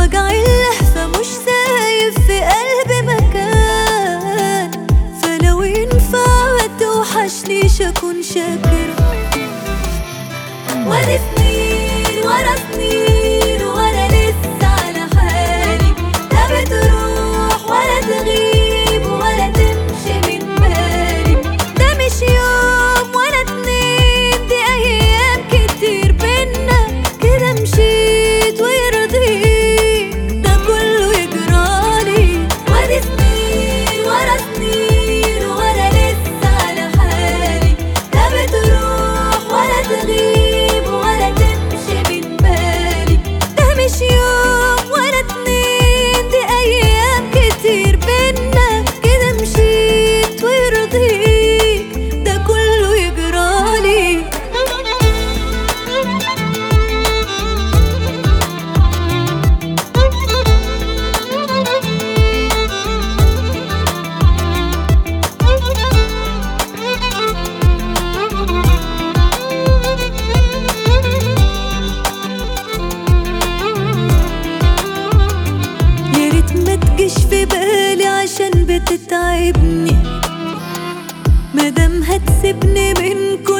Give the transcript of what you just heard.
وجع اللهفة مش سايب في قلبي مكان فلو ينفع ما توحشنيش اكون شاكرة وادي سنين ورا سنين وانا لسه على حالي لا بتروح ولا تغيب ولا تمشي من بالي ده مش يوم ولا اتنين دي ايام كتير بينا كده مشيت ويرضيك ده كله يجرالي وادي سنين ورا سنين وانا لسه على حالي لا بتروح ولا تغيب ولا تمشي من بالي ده مش يوم ولا اتنين دي ايام كتير بينا كده مشيت ويرضيك ده كله يجرالي يا ريت ما تجيش في بالي عشان بتتعبني مادام هتسيبني من كل